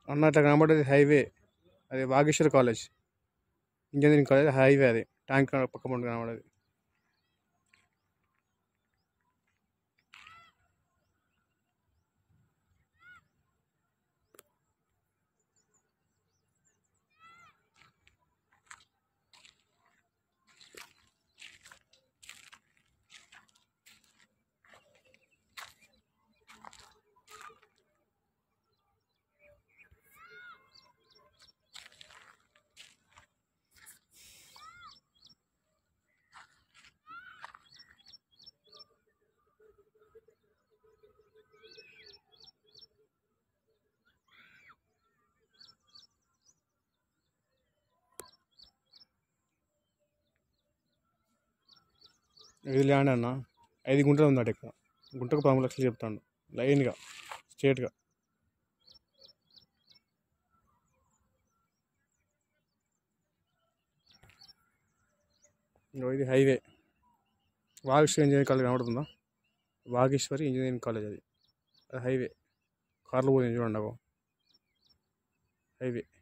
అన్న అట్లా కనబడేది హైవే అది Vageshwar college engineering college highway అది ట్యాంక్ పక్క పండు కనబడేది ఇది ల్యాండ్ అన్న ఐదు గుంటలు ఉందట ఇక్కడ గుంటకు పదమూడు లక్షలు చెప్తాడు లైన్గా స్ట్రేట్గా ఇంకో ఇది హైవే వాగేశ్వరి ఇంజనీరింగ్ కాలేజ్ కనబడుతుందా వాగేశ్వరి ఇంజనీరింగ్ కాలేజ్ అది అది హైవే కార్లు పోతుంది చూడండి అగో హైవే